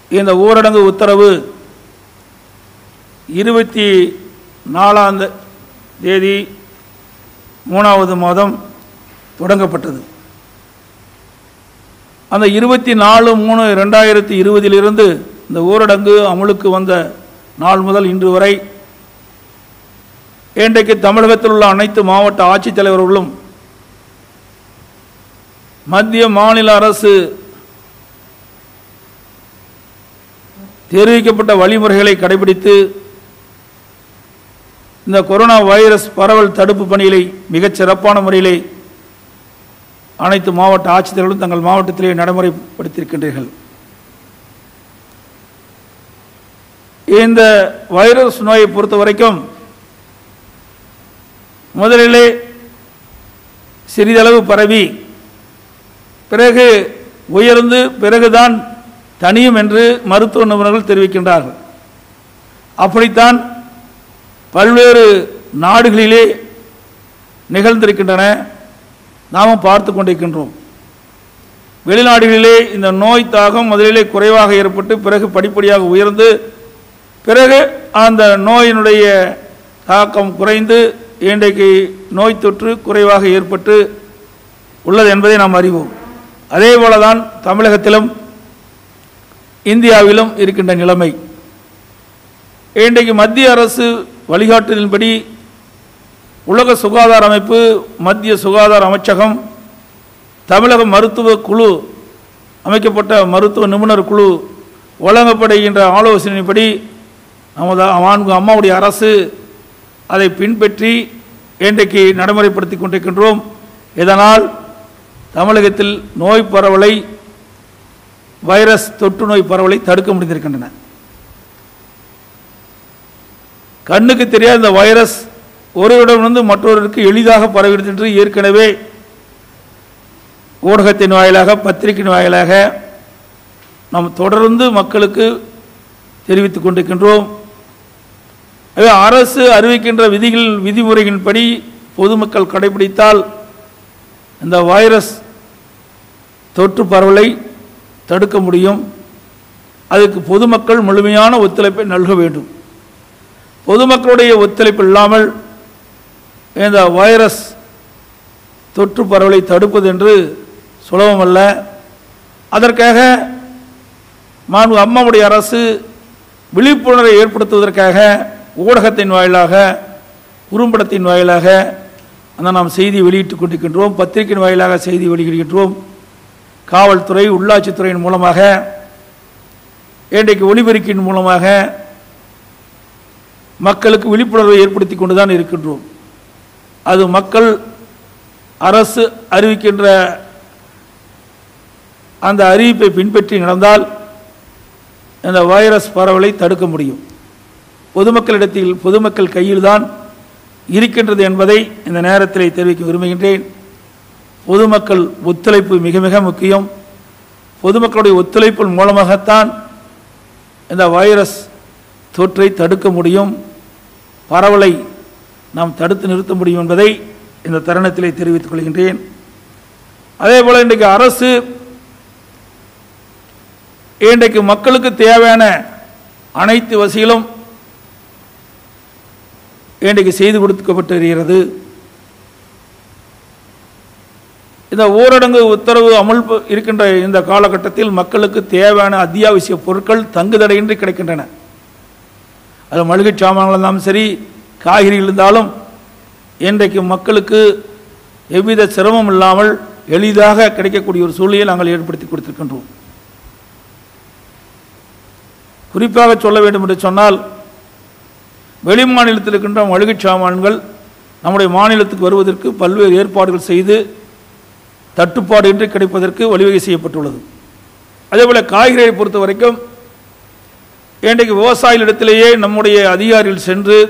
இந்த ஊரடங்கு உத்தரவு இருபத்தி நாலாம் தேதி மூணாவது மாதம் தொடங்கப்பட்டது அந்த இருபத்தி நாலு மூணு ரெண்டாயிரத்தி இருபதிலிருந்து இந்த ஊரடங்கு அமலுக்கு வந்த நாள் முதல் இன்று வரை இன்றைக்கு தமிழகத்தில் உள்ள அனைத்து மாவட்ட ஆட்சித்தலைவர்களும் மத்திய மாநில அரசு தெரிவிக்கப்பட்ட வழிமுறைகளை கடைபிடித்து இந்த கொரோனா வைரஸ் பரவல் தடுப்பு பணிகளை மிகச் சிறப்பான முறையிலே அனைத்து மாவட்ட ஆட்சித்தலைவர்களும் தங்கள் மாவட்டத்திலே நடைமுறைப்படுத்தியிருக்கின்றீர்கள் இந்த வைரஸ் நோயை பொறுத்த வரைக்கும் முதலிலே சிறிதளவு பரவி பிறகு உயர்ந்து பிறகுதான் தனியும் என்று மருத்துவ நிபுணர்கள் தெரிவிக்கின்றார்கள் அப்படித்தான் பல்வேறு நாடுகளிலே நிகழ்ந்திருக்கின்றன நாமும் பார்த்து கொண்டிருக்கின்றோம் வெளிநாடுகளிலே இந்த நோய் தாகம் முதலிலே குறைவாக ஏற்பட்டு பிறகு படிப்படியாக உயர்ந்து பிறகு அந்த நோயினுடைய தாக்கம் குறைந்து இன்றைக்கு நோய் தொற்று குறைவாக ஏற்பட்டு உள்ளது என்பதை நாம் அறிவோம் அதே போலதான் தமிழகத்திலும் இந்தியாவிலும் இருக்கின்ற நிலைமை இன்றைக்கு மத்திய அரசு வழிகாட்டுதலின்படி உலக சுகாதார அமைப்பு மத்திய சுகாதார அமைச்சகம் தமிழக மருத்துவ குழு அமைக்கப்பட்ட மருத்துவ நிபுணர் குழு வழங்கப்படுகின்ற ஆலோசனைப்படி நமது மாண்பு அம்மாவுடைய அரசு அதை பின்பற்றி இன்றைக்கு நடைமுறைப்படுத்தி கொண்டிருக்கின்றோம் இதனால் தமிழகத்தில் நோய் பரவலை வைரஸ் தொற்று நோய் பரவலை தடுக்க முடிந்திருக்கின்றன கண்ணுக்கு தெரியாத இந்த வைரஸ் ஒருவரிடமிருந்து மற்றொருவருக்கு எளிதாக பரவிடுது என்று ஏற்கனவே ஊடகத்தின் வாயிலாக பத்திரிகையின் வாயிலாக நாம் தொடர்ந்து மக்களுக்கு தெரிவித்துக் கொண்டிருக்கின்றோம் எனவே அரசு அறிவிக்கின்ற விதிகள் விதிமுறைகளின்படி பொதுமக்கள் கடைபிடித்தால் இந்த வைரஸ் தொற்று பரவலை தடுக்க முடியும் அதுக்கு பொதுமக்கள் முழுமையான ஒத்துழைப்பை நல்க வேண்டும் பொதுமக்களுடைய ஒத்துழைப்பு இல்லாமல் இந்த வைரஸ் தொற்று பரவலை தடுப்பது என்று சுலபமல்ல அதற்காக மாண்பு அம்மாவுடைய அரசு விழிப்புணர்வை ஏற்படுத்துவதற்காக ஊடகத்தின் வாயிலாக குறும்படத்தின் வாயிலாக அந்த நாம் செய்தி வெளியிட்டுக் கொண்டிருக்கின்றோம் பத்திரிகையின் வாயிலாக செய்தி வெளியிடுகின்றோம் காவல்துறை உள்ளாட்சித்துறையின் மூலமாக இன்றைக்கு ஒளிபெருக்கின் மூலமாக மக்களுக்கு விழிப்புணர்வை ஏற்படுத்தி கொண்டுதான் இருக்கின்றோம் அது மக்கள் அரசு அறிவிக்கின்ற அந்த அறிவிப்பை பின்பற்றி நடந்தால் இந்த வைரஸ் பரவலை தடுக்க முடியும் பொதுமக்களிடத்தில் பொதுமக்கள் கையில்தான் இருக்கின்றது என்பதை இந்த நேரத்தில் தெரிவிக்க விரும்புகின்றேன் பொதுமக்கள் ஒத்துழைப்பு மிக மிக முக்கியம் பொதுமக்களுடைய ஒத்துழைப்பின் மூலமாகத்தான் இந்த வைரஸ் தொற்றை தடுக்க முடியும் பரவலை நாம் தடுத்து நிறுத்த முடியும் என்பதை இந்த தருணத்திலே தெரிவித்துக் கொள்கின்றேன் அதே போல இன்றைக்கு அரசு இன்றைக்கு மக்களுக்கு தேவையான அனைத்து வசதிகளும் இன்றைக்கு செய்து கொடுக்கப்பட்டு வருகிறது இந்த ஊரடங்கு உத்தரவு அமல் ப- இருக்கின்ற இந்த காலகட்டத்தில் மக்களுக்கு தேவையான அத்தியாவசிய பொருட்கள் தங்குதடையின்றி கிடைக்கின்றன அது மளிகை சாமான்கள் இருந்தாலும் சரி காய்கறிகள் இருந்தாலும் இன்றைக்கு மக்களுக்கு எவ்வித சிரமம் இல்லாமல் எளிதாக கிடைக்கக்கூடிய ஒரு சூழ்நிலையை நாங்கள் ஏற்படுத்தி கொடுத்திருக்கின்றோம் குறிப்பாக சொல்ல வேண்டும் என்று சொன்னால் வெளி மாநிலத்தில் இருக்கின்ற மளிகை சாமான்கள் நம்முடைய மாநிலத்துக்கு வருவதற்கு பல்வேறு ஏற்பாடுகள் செய்து தட்டுப்பாடு இன்றி கிடைப்பதற்கு வழிவகை செய்யப்பட்டுள்ளது அதேபோல காய்கறியை பொறுத்த வரைக்கும் இன்றைக்கு விவசாயிகளிடத்திலேயே நம்முடைய அதிகாரிகள் சென்று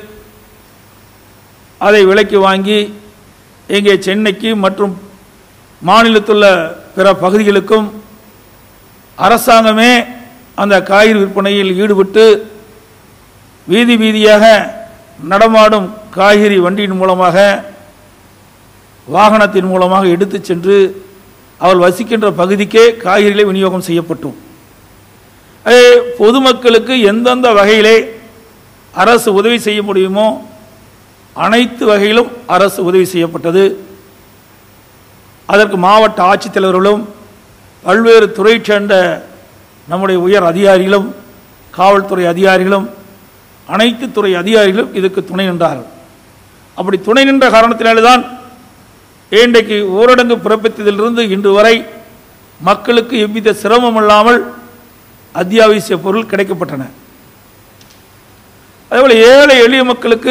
அதை விலைக்கு வாங்கி இங்கே சென்னைக்கு மற்றும் மாநிலத்துள்ள பிற பகுதிகளுக்கும் அரசாங்கமே அந்த காய்கறி விற்பனையில் ஈடுபட்டு வீதி வீதியாக நடமாடும் காய்கறி வண்டியின் மூலமாக வாகனத்தின் மூலமாக எடுத்துச் சென்று அவள் வசிக்கின்ற பகுதிக்கே காய்கறிகளை விநியோகம் செய்யப்பட்டோம் அதே பொதுமக்களுக்கு எந்தெந்த வகையிலே அரசு உதவி செய்ய முடியுமோ அனைத்து வகையிலும் அரசு உதவி செய்யப்பட்டது அதற்கு மாவட்ட ஆட்சித்தலைவர்களும் பல்வேறு துறை சேர்ந்த நம்முடைய உயர் அதிகாரிகளும் காவல்துறை அதிகாரிகளும் அனைத்து துறை அதிகாரிகளும் இதுக்கு துணை நின்றார்கள் அப்படி துணை நின்ற காரணத்தினால்தான் இன்றைக்கு ஊரடங்கு பிறப்பித்ததிலிருந்து இன்று வரை மக்களுக்கு எவ்வித சிரமம் இல்லாமல் அத்தியாவசிய பொருள் கிடைக்கப்பட்டன அதேபோல் ஏழை எளிய மக்களுக்கு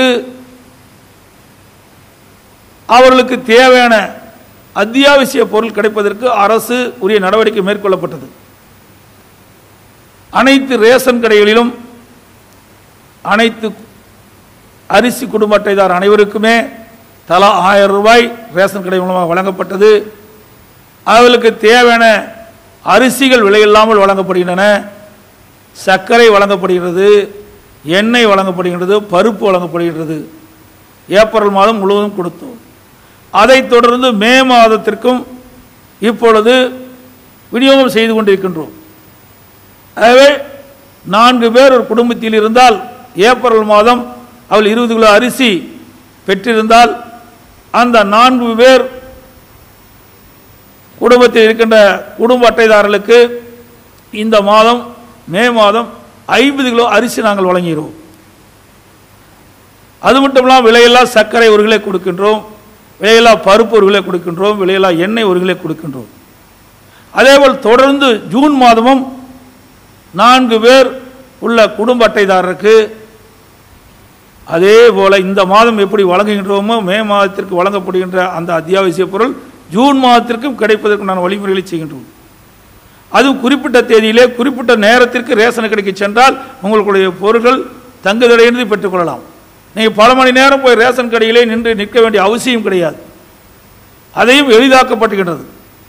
அவர்களுக்கு தேவையான அத்தியாவசிய பொருள் கிடைப்பதற்கு அரசு உரிய நடவடிக்கை மேற்கொள்ளப்பட்டது அனைத்து ரேஷன் கடைகளிலும் அனைத்து அரிசி குடும்ப அட்டைதார் அனைவருக்குமே தலா ஆயிரம் ரூபாய் ரேஷன் கடை மூலமாக வழங்கப்பட்டது அவர்களுக்கு தேவையான அரிசிகள் விலையில்லாமல் வழங்கப்படுகின்றன சர்க்கரை வழங்கப்படுகிறது எண்ணெய் வழங்கப்படுகின்றது பருப்பு வழங்கப்படுகின்றது ஏப்ரல் மாதம் முழுவதும் கொடுத்தோம் அதைத் தொடர்ந்து மே மாதத்திற்கும் இப்பொழுது விநியோகம் செய்து கொண்டிருக்கின்றோம் ஆகவே நான்கு பேர் ஒரு குடும்பத்தில் இருந்தால் ஏப்ரல் மாதம் அவள் இருபது கிலோ அரிசி பெற்றிருந்தால் அந்த நான்கு பேர் குடும்பத்தில் இருக்கின்ற குடும்ப அட்டைதாரர்களுக்கு இந்த மாதம் மே மாதம் ஐம்பது கிலோ அரிசி நாங்கள் வழங்குகிறோம் அது மட்டும் இல்லாமல் விலையில்லா சர்க்கரை ஒரு கிலோ கொடுக்கின்றோம் விலையில்லா பருப்பு ஒரு கிலோ கொடுக்கின்றோம் விலையில்லா எண்ணெய் ஒரு கிலோ கொடுக்கின்றோம் அதேபோல் தொடர்ந்து ஜூன் மாதமும் நான்கு பேர் உள்ள குடும்ப அட்டைதாரருக்கு அதே போல இந்த மாதம் எப்படி வழங்குகின்றோமோ மே மாதத்திற்கு வழங்கப்படுகின்ற அந்த அத்தியாவசிய பொருள் ஜூன் மாதத்திற்கும் கிடைப்பதற்கு நான் வழிமுறைகளை செய்கின்றோம் அதுவும் குறிப்பிட்ட தேதியிலே குறிப்பிட்ட நேரத்திற்கு ரேஷன் கடைக்கு சென்றால் உங்களுடைய பொருட்கள் தங்குதடையின்றி பெற்றுக்கொள்ளலாம் நீங்கள் பல மணி நேரம் போய் ரேஷன் கடையிலே நின்று நிற்க வேண்டிய அவசியம் கிடையாது அதையும் எளிதாக்கப்பட்டுகின்றது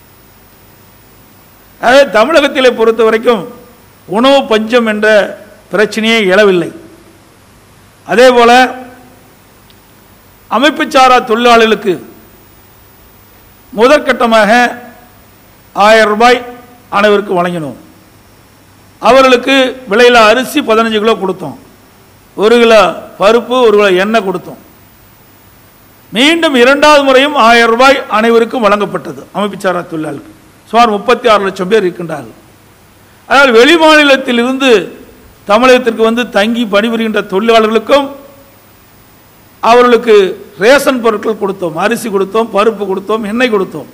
ஆகவே தமிழகத்திலே பொறுத்த வரைக்கும் உணவு பஞ்சம் என்ற பிரச்சனையே எழவில்லை அதே போல அமைப்பு சாரா தொழிலாளர்களுக்கு முதற்கட்டமாக ஆயிரம் ரூபாய் அனைவருக்கு வழங்கினோம் அவர்களுக்கு விலையில் அரிசி பதினஞ்சு கிலோ கொடுத்தோம் ஒரு கிலோ பருப்பு ஒரு கிலோ எண்ணெய் கொடுத்தோம் மீண்டும் இரண்டாவது முறையும் ஆயிரம் ரூபாய் அனைவருக்கும் வழங்கப்பட்டது அமைப்புச்சாரா தொழிலாளர்களுக்கு சுமார் முப்பத்தி ஆறு லட்சம் பேர் இருக்கின்றார்கள் அதனால் வெளி மாநிலத்திலிருந்து தமிழகத்திற்கு வந்து தங்கி பணிபுரிகின்ற தொழிலாளர்களுக்கும் அவர்களுக்கு ரேஷன் பொருட்கள் கொடுத்தோம் அரிசி கொடுத்தோம் பருப்பு கொடுத்தோம் எண்ணெய் கொடுத்தோம்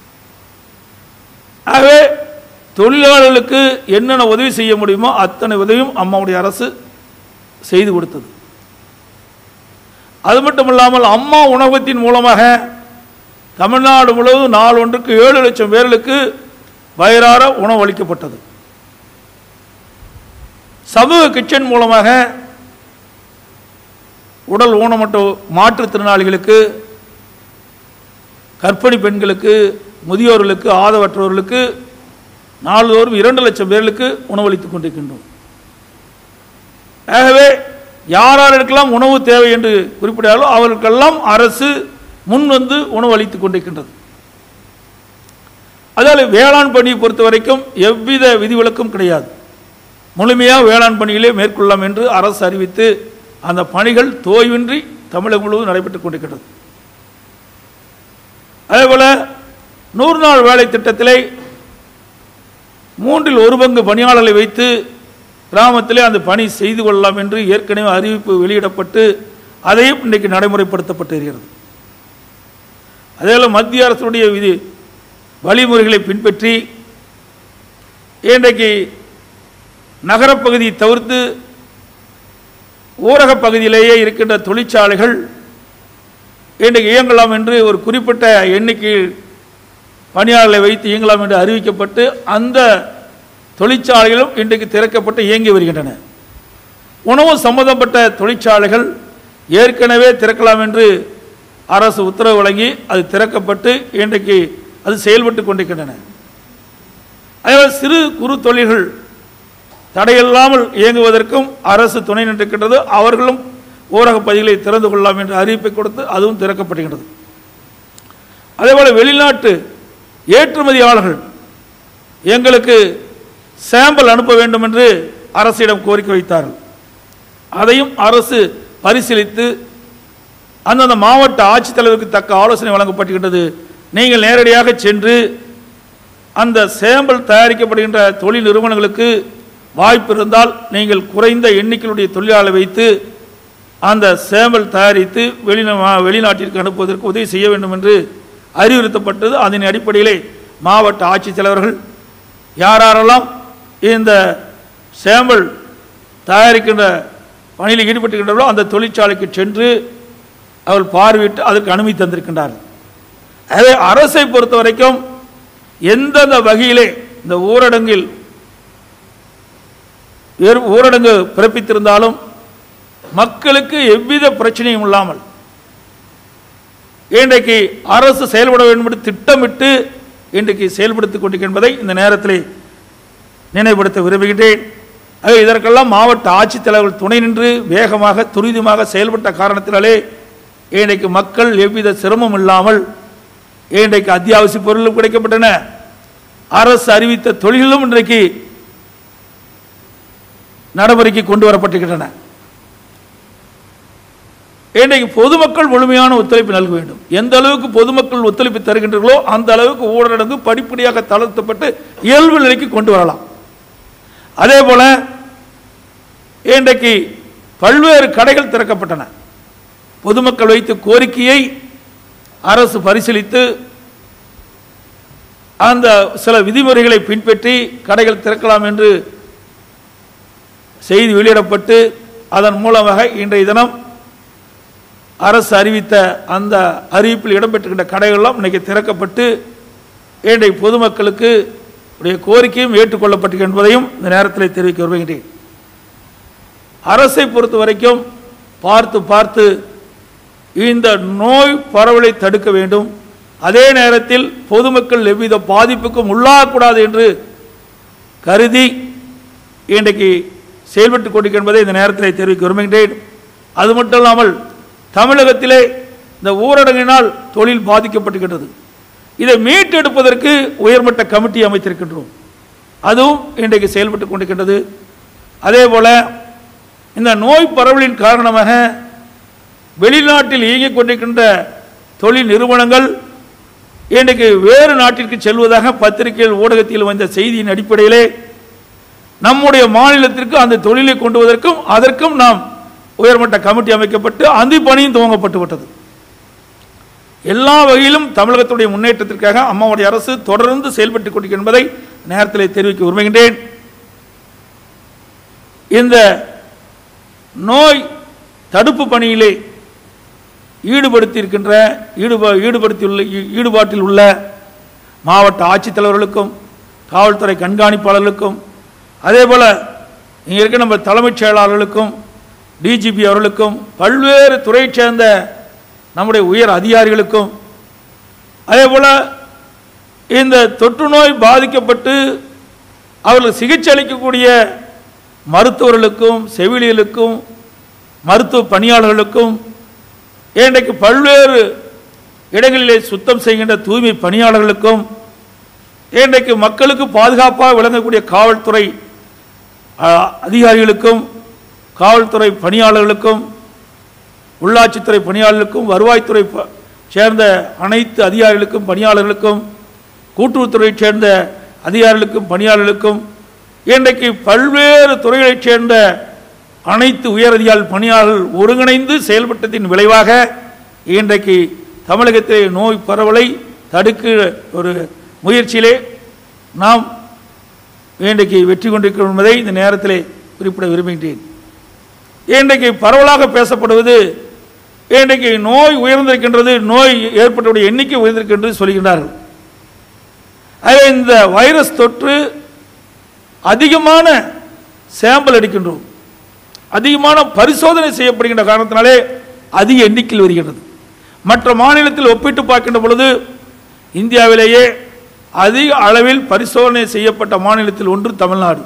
ஆகவே தொழிலாளர்களுக்கு என்னென்ன உதவி செய்ய முடியுமோ அத்தனை உதவியும் அம்மாவுடைய அரசு செய்து கொடுத்தது அது மட்டும் இல்லாமல் அம்மா உணவகத்தின் மூலமாக தமிழ்நாடு முழுவதும் நாள் ஒன்றுக்கு ஏழு லட்சம் பேர்களுக்கு வயிறார உணவு அளிக்கப்பட்டது சமூக கிச்சன் மூலமாக உடல் ஊனமற்ற மாற்றுத்திறனாளிகளுக்கு கர்ப்பிணி பெண்களுக்கு முதியோர்களுக்கு ஆதவற்றவர்களுக்கு நாள்தோறும் இரண்டு லட்சம் பேர்களுக்கு உணவளித்துக் கொண்டிருக்கின்றோம் ஆகவே யார் யாருக்கெல்லாம் உணவு தேவை என்று குறிப்பிட்டாலோ அவர்களுக்கெல்லாம் அரசு முன் வந்து உணவு அளித்துக் கொண்டிருக்கின்றது அதால் வேளாண் பணியை பொறுத்த வரைக்கும் எவ்வித விதிவிலக்கும் கிடையாது முழுமையாக வேளாண் பணியிலே மேற்கொள்ளலாம் என்று அரசு அறிவித்து அந்த பணிகள் தோய்வின்றி தமிழகம் முழுவதும் நடைபெற்றுக் கொண்டிருக்கிறது அதேபோல நூறு நாள் வேலை திட்டத்திலே மூன்றில் ஒரு பங்கு பணியாளர்களை வைத்து கிராமத்திலே அந்த பணி செய்து கொள்ளலாம் என்று ஏற்கனவே அறிவிப்பு வெளியிடப்பட்டு அதையும் இன்றைக்கு நடைமுறைப்படுத்தப்பட்டு இருக்கிறது அதேபோல் மத்திய அரசுடைய விதி வழிமுறைகளை பின்பற்றி இன்றைக்கு நகரப்பகுதியை தவிர்த்து ஊரகப் பகுதியிலேயே இருக்கின்ற தொழிற்சாலைகள் இன்றைக்கு இயங்கலாம் என்று ஒரு குறிப்பிட்ட எண்ணிக்கையில் பணியாளர்களை வைத்து இயங்கலாம் என்று அறிவிக்கப்பட்டு அந்த தொழிற்சாலைகளும் இன்றைக்கு திறக்கப்பட்டு இயங்கி வருகின்றன உணவு சம்பந்தப்பட்ட தொழிற்சாலைகள் ஏற்கனவே திறக்கலாம் என்று அரசு உத்தரவு வழங்கி அது திறக்கப்பட்டு இன்றைக்கு அது செயல்பட்டு கொண்டிருக்கின்றன அதேபோல் சிறு குறு தொழில்கள் தடையில்லாமல் இயங்குவதற்கும் அரசு துணை நின்றிருக்கின்றது அவர்களும் ஊரக பகுதிகளை திறந்து கொள்ளலாம் என்று அறிவிப்பை கொடுத்து அதுவும் திறக்கப்படுகின்றது அதேபோல வெளிநாட்டு ஏற்றுமதியாளர்கள் எங்களுக்கு சாம்பிள் அனுப்ப வேண்டும் என்று அரசிடம் கோரிக்கை வைத்தார்கள் அதையும் அரசு பரிசீலித்து அந்தந்த மாவட்ட ஆட்சித்தலைவருக்கு தக்க ஆலோசனை வழங்கப்பட்டுகின்றது நீங்கள் நேரடியாக சென்று அந்த சேம்பல் தயாரிக்கப்படுகின்ற தொழில் நிறுவனங்களுக்கு வாய்ப்பு இருந்தால் நீங்கள் குறைந்த எண்ணிக்கையுடைய தொழிலாளரை வைத்து அந்த சேம்பல் தயாரித்து வெளிநா வெளிநாட்டிற்கு அனுப்புவதற்கு உதவி செய்ய வேண்டும் என்று அறிவுறுத்தப்பட்டது அதன் அடிப்படையிலே மாவட்ட ஆட்சித்தலைவர்கள் யார் யாரெல்லாம் இந்த சேம்பல் தயாரிக்கின்ற பணியில் ஈடுபட்டுகின்றவர்களோ அந்த தொழிற்சாலைக்கு சென்று அவர்கள் பார்வையிட்டு அதற்கு அனுமதி தந்திருக்கின்றார்கள் அதே அரசை பொறுத்த வரைக்கும் எந்தெந்த வகையிலே இந்த ஊரடங்கில் வேறு ஊரடங்கு பிறப்பித்திருந்தாலும் மக்களுக்கு எவ்வித பிரச்சனையும் இல்லாமல் இன்றைக்கு அரசு செயல்பட வேண்டும் என்று திட்டமிட்டு இன்றைக்கு செயல்படுத்திக் கொண்டிருக்கின்றதை இந்த நேரத்தில் நினைவுபடுத்த விரும்புகின்றேன் ஆக இதற்கெல்லாம் மாவட்ட ஆட்சித்தலைவர்கள் துணை நின்று வேகமாக துரிதமாக செயல்பட்ட காரணத்தினாலே இன்றைக்கு மக்கள் எவ்வித சிரமம் இல்லாமல் இன்றைக்கு அத்தியாவசிய பொருளும் கிடைக்கப்பட்டன அரசு அறிவித்த தொழில்களும் இன்றைக்கு நடைமுறைக்கு கொண்டு வரப்பட்டிருக்கின்றன இன்றைக்கு பொதுமக்கள் முழுமையான ஒத்துழைப்பு நல்க வேண்டும் எந்த அளவுக்கு பொதுமக்கள் ஒத்துழைப்பு தருகின்றீர்களோ அந்த அளவுக்கு ஊரடங்கு படிப்படியாக தளர்த்தப்பட்டு இயல்பு நிலைக்கு கொண்டு வரலாம் அதே போல இன்றைக்கு பல்வேறு கடைகள் திறக்கப்பட்டன பொதுமக்கள் வைத்த கோரிக்கையை அரசு பரிசீலித்து அந்த சில விதிமுறைகளை பின்பற்றி கடைகள் திறக்கலாம் என்று செய்தி வெளியிடப்பட்டு அதன் மூலமாக இன்றைய தினம் அரசு அறிவித்த அந்த அறிவிப்பில் இடம்பெற்றுகின்ற கடைகளெல்லாம் இன்னைக்கு திறக்கப்பட்டு இன்றைய பொதுமக்களுக்கு உடைய கோரிக்கையும் ஏற்றுக்கொள்ளப்பட்டு என்பதையும் இந்த நேரத்தில் தெரிவிக்க விரும்புகின்றேன் அரசை பொறுத்த வரைக்கும் பார்த்து பார்த்து இந்த நோய் பரவலை தடுக்க வேண்டும் அதே நேரத்தில் பொதுமக்கள் எவ்வித பாதிப்புக்கும் உள்ளாகக்கூடாது என்று கருதி இன்றைக்கு செயல்பட்டுக் கொண்டிருக்க என்பதை இந்த நேரத்தில் தெரிவிக்க விரும்புகின்றேன் அது மட்டும் இல்லாமல் தமிழகத்திலே இந்த ஊரடங்கினால் தொழில் பாதிக்கப்பட்டுகின்றது இதை மீட்டெடுப்பதற்கு உயர்மட்ட கமிட்டி அமைத்திருக்கின்றோம் அதுவும் இன்றைக்கு செயல்பட்டுக் கொண்டிருக்கின்றது அதே போல இந்த நோய் பரவலின் காரணமாக வெளிநாட்டில் இயங்கிக் கொண்டிருக்கின்ற தொழில் நிறுவனங்கள் இன்றைக்கு வேறு நாட்டிற்கு செல்வதாக பத்திரிகையில் ஊடகத்தில் வந்த செய்தியின் அடிப்படையிலே நம்முடைய மாநிலத்திற்கு அந்த தொழிலை கொண்டு வருவதற்கும் அதற்கும் நாம் உயர்மட்ட கமிட்டி அமைக்கப்பட்டு அந்த பணியும் துவங்கப்பட்டு விட்டது எல்லா வகையிலும் தமிழகத்துடைய முன்னேற்றத்திற்காக அம்மாவுடைய அரசு தொடர்ந்து செயல்பட்டுக் கொண்டிருக்கிறது என்பதை நேரத்தில் தெரிவிக்க விரும்புகின்றேன் இந்த நோய் தடுப்பு பணியிலே ஈடுபடுத்தியிருக்கின்ற ஈடுபா ஈடுபடுத்தியுள்ள ஈ- ஈடுபாட்டில் உள்ள மாவட்ட ஆட்சித்தலைவர்களுக்கும் காவல்துறை கண்காணிப்பாளர்களுக்கும் அதே போல இங்கே இருக்க நம்ம தலைமைச் செயலாளர்களுக்கும் டிஜிபி அவர்களுக்கும் பல்வேறு துறையைச் சேர்ந்த நம்முடைய உயர் அதிகாரிகளுக்கும் அதே போல இந்த தொற்று நோய் பாதிக்கப்பட்டு அவர்களுக்கு சிகிச்சை அளிக்கக்கூடிய மருத்துவர்களுக்கும் செவிலியலுக்கும் மருத்துவ பணியாளர்களுக்கும் இன்றைக்கு பல்வேறு இடங்களிலே சுத்தம் செய்கின்ற தூய்மை பணியாளர்களுக்கும் இன்றைக்கு மக்களுக்கு பாதுகாப்பாக விளங்கக்கூடிய காவல்துறை ஆ, அதிகாரிகளுக்கும் காவல்துறை பணியாளர்களுக்கும் உள்ளாட்சித்துறை பணியாளர்களுக்கும் வருவாய்த்துறை ப- சேர்ந்த அனைத்து அதிகாரிகளுக்கும் பணியாளர்களுக்கும் கூட்டுறவுத்துறையைச் சேர்ந்த அதிகாரிகளுக்கும் பணியாளர்களுக்கும் இன்றைக்கு பல்வேறு துறைகளைச் சேர்ந்த அனைத்து உயரதிகாரி பணியாளர்கள் ஒருங்கிணைந்து செயல்பட்டதின் விளைவாக இன்றைக்கு தமிழகத்திலே நோய் பரவலை தடுக்க ஒரு முயற்சியிலே நாம் இன்றைக்கு வெற்றி கொண்டிருக்கிறோம் என்பதை இந்த நேரத்திலே குறிப்பிட விரும்புகின்றேன் இன்றைக்கு பரவலாக பேசப்படுவது இன்றைக்கு நோய் உயர்ந்திருக்கின்றது நோய் ஏற்பட்டவுடைய எண்ணிக்கை உயர்ந்திருக்கின்றது சொல்கின்றார்கள் ஆகவே இந்த வைரஸ் தொற்று அதிகமான சாம்பிள் எடுக்கின்றோம் அதிகமான பரிசோதனை செய்யப்படுகின்ற காரணத்தினாலே அதிக எண்ணிக்கையில் வருகின்றது மற்ற மாநிலத்தில் ஒப்பிட்டு பார்க்கின்ற பொழுது இந்தியாவிலேயே அதிக அளவில் பரிசோதனை செய்யப்பட்ட மாநிலத்தில் ஒன்று தமிழ்நாடு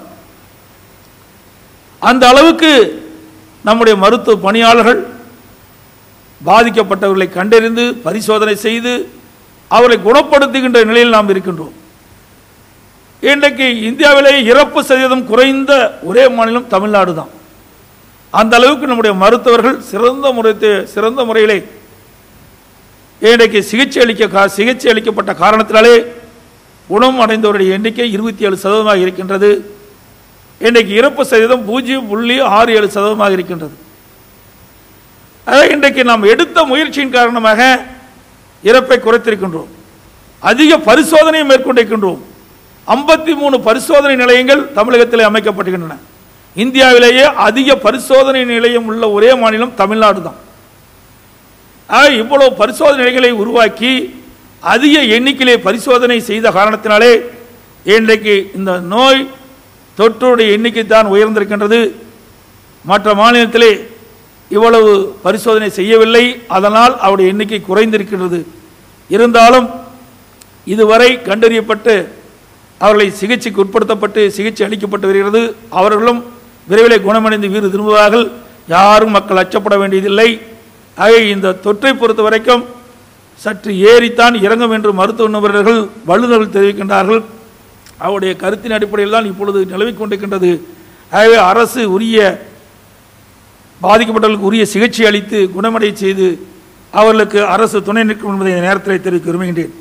அந்த அளவுக்கு நம்முடைய மருத்துவ பணியாளர்கள் பாதிக்கப்பட்டவர்களை கண்டறிந்து பரிசோதனை செய்து அவரை குணப்படுத்துகின்ற நிலையில் நாம் இருக்கின்றோம் இன்றைக்கு இந்தியாவிலே இறப்பு சதவீதம் குறைந்த ஒரே மாநிலம் தமிழ்நாடு தான் அந்த அளவுக்கு நம்முடைய மருத்துவர்கள் சிறந்த முறை சிறந்த முறையிலே இன்றைக்கு சிகிச்சை அளிக்க கா- சிகிச்சை அளிக்கப்பட்ட காரணத்தினாலே குணம் அடைந்தவருடைய எண்ணிக்கை இருபத்தி ஏழு சதவீதமாக இருக்கின்றது இன்றைக்கு இறப்பு சதவீதம் பூஜ்ஜியம் புள்ளி ஆறு ஏழு சதவீதமாக இருக்கின்றது ஆக இன்றைக்கு நாம் எடுத்த முயற்சியின் காரணமாக இறப்பை குறைத்திருக்கின்றோம் அதிக பரிசோதனையை மேற்கொண்டிருக்கின்றோம் ஐம்பத்தி மூணு பரிசோதனை நிலையங்கள் தமிழகத்தில் அமைக்கப்பட்டுகின்றன இந்தியாவிலேயே அதிக பரிசோதனை நிலையம் உள்ள ஒரே மாநிலம் தமிழ்நாடு தான் ஆக இவ்வளவு பரிசோதனை நிலையங்களை உருவாக்கி அதிக எண்ணிக்கையிலே பரிசோதனை செய்த காரணத்தினாலே இன்றைக்கு இந்த நோய் தொற்றுடைய எண்ணிக்கை தான் உயர்ந்திருக்கின்றது மற்ற மாநிலத்திலே இவ்வளவு பரிசோதனை செய்யவில்லை அதனால் அவருடைய எண்ணிக்கை குறைந்திருக்கின்றது இருந்தாலும் இதுவரை கண்டறியப்பட்டு அவர்களை சிகிச்சைக்கு உட்படுத்தப்பட்டு சிகிச்சை அளிக்கப்பட்டு வருகிறது அவர்களும் விரைவிலே குணமடைந்து வீடு திரும்புவார்கள் யாரும் மக்கள் அச்சப்பட வேண்டியதில்லை ஆக இந்த தொற்றை பொறுத்த வரைக்கும் சற்று ஏறித்தான் இறங்கும் என்று மருத்துவ நிபுணர்கள் வல்லுநர்கள் தெரிவிக்கின்றார்கள் அவருடைய கருத்தின் அடிப்படையில் தான் இப்பொழுது நிலவிக் கொண்டிருக்கின்றது ஆகவே அரசு உரிய பாதிக்கப்பட்டவர்களுக்கு உரிய சிகிச்சை அளித்து குணமடைய செய்து அவர்களுக்கு அரசு துணை நிற்கும் என்பதை இந்த நேரத்தில் தெரிவிக்க விரும்புகின்றேன்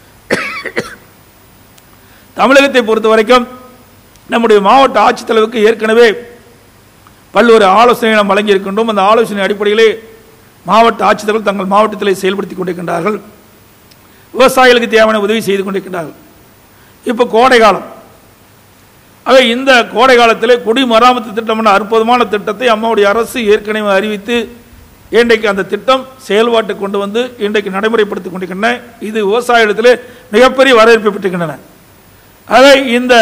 தமிழகத்தை பொறுத்த வரைக்கும் நம்முடைய மாவட்ட ஆட்சித்தலைவருக்கு ஏற்கனவே பல்வேறு ஆலோசனை நாம் வழங்கியிருக்கின்றோம் அந்த ஆலோசனை அடிப்படையிலே மாவட்ட ஆட்சித்தலைவர் தங்கள் மாவட்டத்திலே செயல்படுத்திக் கொண்டிருக்கின்றார்கள் விவசாயிகளுக்கு தேவையான உதவி செய்து கொண்டிருக்கின்றார்கள் இப்போ கோடை காலம் ஆக இந்த கோடை காலத்திலே குடிமராமத்து திட்டம் என்ற அற்புதமான திட்டத்தை அம்மாவுடைய அரசு ஏற்கனவே அறிவித்து இன்றைக்கு அந்த திட்டம் செயல்பாட்டுக்கு கொண்டு வந்து இன்றைக்கு நடைமுறைப்படுத்திக் கொண்டிருக்கின்றன இது விவசாயிடத்திலே மிகப்பெரிய வரவேற்பை பெற்றுக்கின்றன ஆக இந்த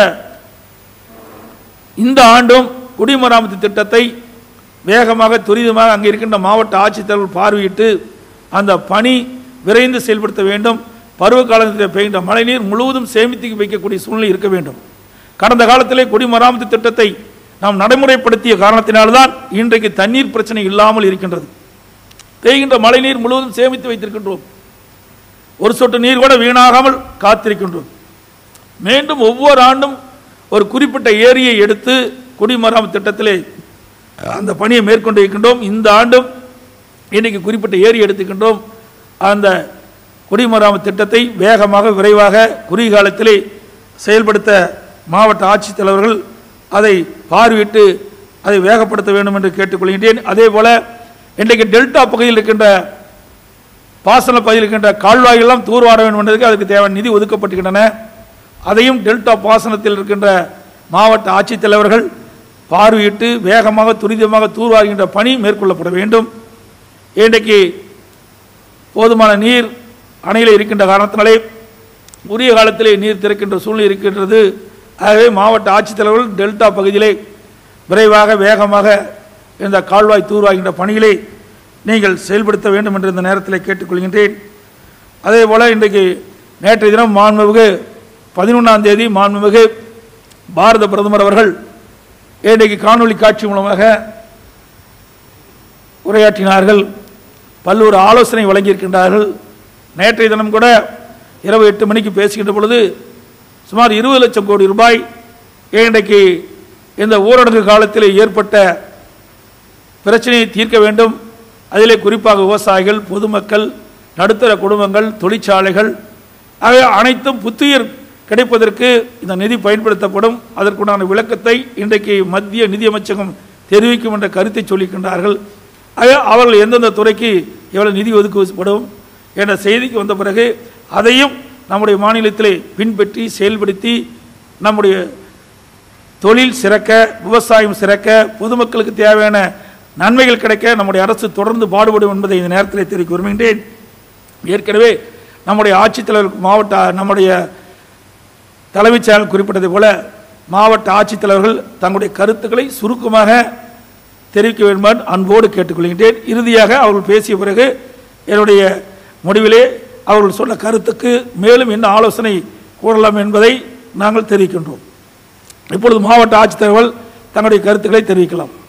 இந்த ஆண்டும் குடிமராமத்து திட்டத்தை வேகமாக துரிதமாக அங்கே இருக்கின்ற மாவட்ட ஆட்சித்தலைவர் பார்வையிட்டு அந்த பணி விரைந்து செயல்படுத்த வேண்டும் பருவ காலத்தில் பெய்கின்ற மழைநீர் முழுவதும் சேமித்து வைக்கக்கூடிய சூழ்நிலை இருக்க வேண்டும் கடந்த காலத்திலே குடிமராமத்து திட்டத்தை நாம் நடைமுறைப்படுத்திய காரணத்தினால்தான் இன்றைக்கு தண்ணீர் பிரச்சனை இல்லாமல் இருக்கின்றது பெய்கின்ற மழைநீர் முழுவதும் சேமித்து வைத்திருக்கின்றோம் ஒரு சொட்டு நீர் கூட வீணாகாமல் காத்திருக்கின்றோம் மீண்டும் ஒவ்வொரு ஆண்டும் ஒரு குறிப்பிட்ட ஏரியை எடுத்து குடிமராமத்து திட்டத்திலே அந்த பணியை மேற்கொண்டு இருக்கின்றோம் இந்த ஆண்டும் இன்னைக்கு குறிப்பிட்ட ஏரி எடுத்துக்கின்றோம் அந்த குடிமராமத்து திட்டத்தை வேகமாக விரைவாக குறுகிய காலத்திலே செயல்படுத்த மாவட்ட ஆட்சித்தலைவர்கள் அதை பார்வையிட்டு அதை வேகப்படுத்த வேண்டும் என்று கேட்டுக்கொள்கின்றேன் அதே போல இன்றைக்கு டெல்டா பகுதியில் இருக்கின்ற பாசன பகுதியில் இருக்கின்ற கால்வாய்களெல்லாம் தூர்வார வேண்டும் என்பதற்கு அதுக்கு தேவையான நிதி ஒதுக்கப்பட்டுகின்றன அதையும் டெல்டா பாசனத்தில் இருக்கின்ற மாவட்ட ஆட்சித்தலைவர்கள் பார்வையிட்டு வேகமாக துரிதமாக தூர்வாருகின்ற பணி மேற்கொள்ளப்பட வேண்டும் இன்றைக்கு போதுமான நீர் அணையில் இருக்கின்ற காரணத்தினாலே உரிய காலத்திலே நீர் திறக்கின்ற சூழ்நிலை இருக்கின்றது ஆகவே மாவட்ட ஆட்சித்தலைவர்கள் டெல்டா பகுதியிலே விரைவாக வேகமாக இந்த கால்வாய் தூர்வாகின்ற பணிகளை நீங்கள் செயல்படுத்த வேண்டும் என்று இந்த நேரத்தில் கேட்டுக்கொள்கின்றேன் அதே போல் இன்றைக்கு நேற்றைய தினம் மாண்புமிகு பதினொன்றாம் தேதி மாண்புமிகு பாரத பிரதமர் அவர்கள் இன்றைக்கு காணொளி காட்சி மூலமாக உரையாற்றினார்கள் பல்வேறு ஆலோசனை வழங்கியிருக்கின்றார்கள் நேற்றைய தினம் கூட இரவு எட்டு மணிக்கு பேசுகின்ற பொழுது சுமார் இருபது லட்சம் கோடி ரூபாய் இன்றைக்கு இந்த ஊரடங்கு காலத்தில் ஏற்பட்ட பிரச்சனையை தீர்க்க வேண்டும் அதிலே குறிப்பாக விவசாயிகள் பொதுமக்கள் நடுத்தர குடும்பங்கள் தொழிற்சாலைகள் ஆகிய அனைத்தும் புத்துயிர் கிடைப்பதற்கு இந்த நிதி பயன்படுத்தப்படும் அதற்குண்டான விளக்கத்தை இன்றைக்கு மத்திய நிதியமைச்சகம் தெரிவிக்கும் என்ற கருத்தை சொல்லிக்கின்றார்கள் ஆக அவர்கள் எந்தெந்த துறைக்கு எவ்வளவு நிதி ஒதுக்கப்படும் என்ற செய்திக்கு வந்த பிறகு அதையும் நம்முடைய மாநிலத்திலே பின்பற்றி செயல்படுத்தி நம்முடைய தொழில் சிறக்க விவசாயம் சிறக்க பொதுமக்களுக்கு தேவையான நன்மைகள் கிடைக்க நம்முடைய அரசு தொடர்ந்து பாடுபடும் என்பதை இந்த நேரத்தில் தெரிவிக்க விரும்புகின்றேன் ஏற்கனவே நம்முடைய ஆட்சித்தலைவர் மாவட்ட நம்முடைய தலைமைச் செயலர் குறிப்பிட்டதை போல மாவட்ட ஆட்சித்தலைவர்கள் தங்களுடைய கருத்துக்களை சுருக்கமாக தெரிவிக்க வேண்டும் அன்போடு கேட்டுக்கொள்கின்றேன் இறுதியாக அவர்கள் பேசிய பிறகு என்னுடைய முடிவிலே அவர்கள் சொன்ன கருத்துக்கு மேலும் என்ன ஆலோசனை கூறலாம் என்பதை நாங்கள் தெரிவிக்கின்றோம் இப்பொழுது மாவட்ட ஆட்சித்தலைவர்கள் தங்களுடைய கருத்துக்களை தெரிவிக்கலாம்